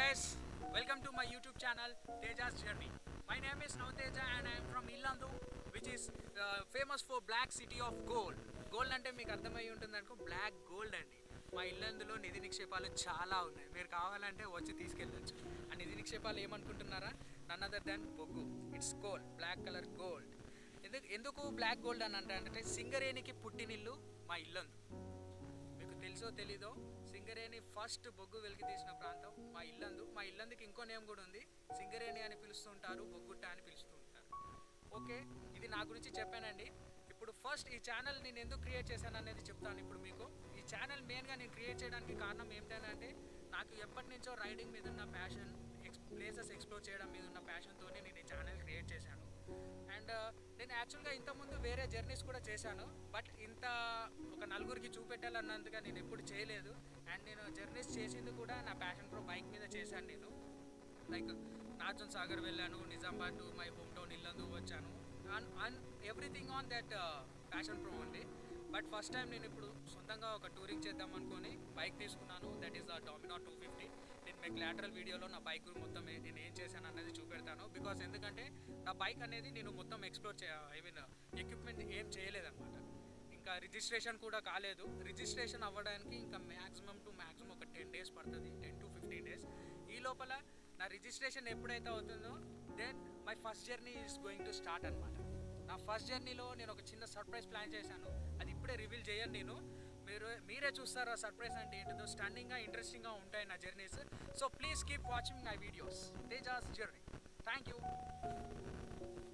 guys, welcome to my YouTube channel Teja's Journey. My name is Navteja and I am from Illandu, which is uh, famous for black city of gold. Gold అంటే మీకు అర్థమై ఉంటుంది అనుకో black gold అండి మా ఇల్లందులో నిధి నిక్షేపాలు చాలా ఉన్నాయి మీరు కావాలంటే వచ్చి తీసుకెళ్ళచ్చు ఆ నిధి నిక్షేపాలు ఏమనుకుంటున్నారా నన్ అదర్ దాన్ బొగ్గు it's gold black colour gold ఎందుకు ఎందుకు బ్లాక్ గోల్డ్ అని అంటే సింగరేణికి పుట్టినిల్లు మా ఇల్లందు మీకు తెలుసో తెలీదో సింగరేణి ఫస్ట్ బొగ్గు వెలికి తీసిన ప్రాంతం మా ఇల్లందు మా ఇల్లందుకి ఇంకో నేమ్ కూడా ఉంది సింగరేణి అని పిలుస్తుంటారు బొగ్గుట్ట అని పిలుస్తూ ఉంటారు ఓకే ఇది నా గురించి చెప్పానండి ఇప్పుడు ఫస్ట్ ఈ ఛానల్ నేను ఎందుకు క్రియేట్ చేశాను అనేది చెప్తాను ఇప్పుడు మీకు ఈ ఛానల్ మెయిన్గా నేను క్రియేట్ చేయడానికి కారణం ఏంటంటే నాకు ఎప్పటి నుంచో రైడింగ్ మీద ఉన్న ప్యాషన్ ఎక్స్ ప్లేసెస్ ఎక్స్ప్లోర్ చేయడం మీద ఉన్న ప్యాషన్తోనే నేను ఈ ఛానల్ క్రియేట్ చేశాను అండ్ నేను యాక్చువల్గా ఇంతకుముందు వేరే జర్నీస్ కూడా చేశాను బట్ ఇంత ఒక నలుగురికి చూపెట్టాలన్నందుగా నేను ఎప్పుడు చేయలేదు అండ్ నేను జర్నీస్ చేసింది కూడా నా ప్యాషన్ ప్రో బైక్ మీద చేశాను నేను లైక్ నాచన్ సాగర్ వెళ్ళాను Nizamabad to my home town Yellandu వచ్చాను and and everything on that passion pro only but first time నేను ఇప్పుడు సొంతంగా ఒక టూరింగ్ చేద్దాం అనుకొని బైక్ తీసుకున్నాను that is the Dominar two fifty నేను మీకు లాటరల్ వీడియోలో నా బైక్ మొత్తం ఏ- నేను ఏం చేశాను అన్నది చూపెడతాను బికాస్ ఎందుకంటే నా బైక్ అనేది నేను మొత్తం ఎక్స్ప్లోర్ చే ఐ మీన్ ఎక్విప్మెంట్ ఏం చేయలేదన్నమాట ఇంకా రిజిస్ట్రేషన్ కూడా కాలేదు రిజిస్ట్రేషన్ అవ్వడానికి ఇంకా మ్యాక్సిమం టు మ్యాక్సిమం ఒక టెన్ డేస్ పడుతుంది టెన్ టు ఫిఫ్టీన్ డేస్ ఈ లోపల నా రిజిస్ట్రేషన్ ఎప్పుడైతే అవుతుందో then my first journey is going to start అనమాట నా ఫస్ట్ జర్నీలో నేను ఒక చిన్న సర్ప్రైజ్ ప్లాన్ చేశాను అది ఇప్పుడే రివీల్ చేయను నేను మీరు మీరే చూస్తారు ఆ సర్ప్రైజ్ అంటే ఏంటిదో స్టన్నింగ్గా ఇంట్రెస్టింగ్గా ఉంటాయి నా journeys so please keep watching my videos Tejas journey thank you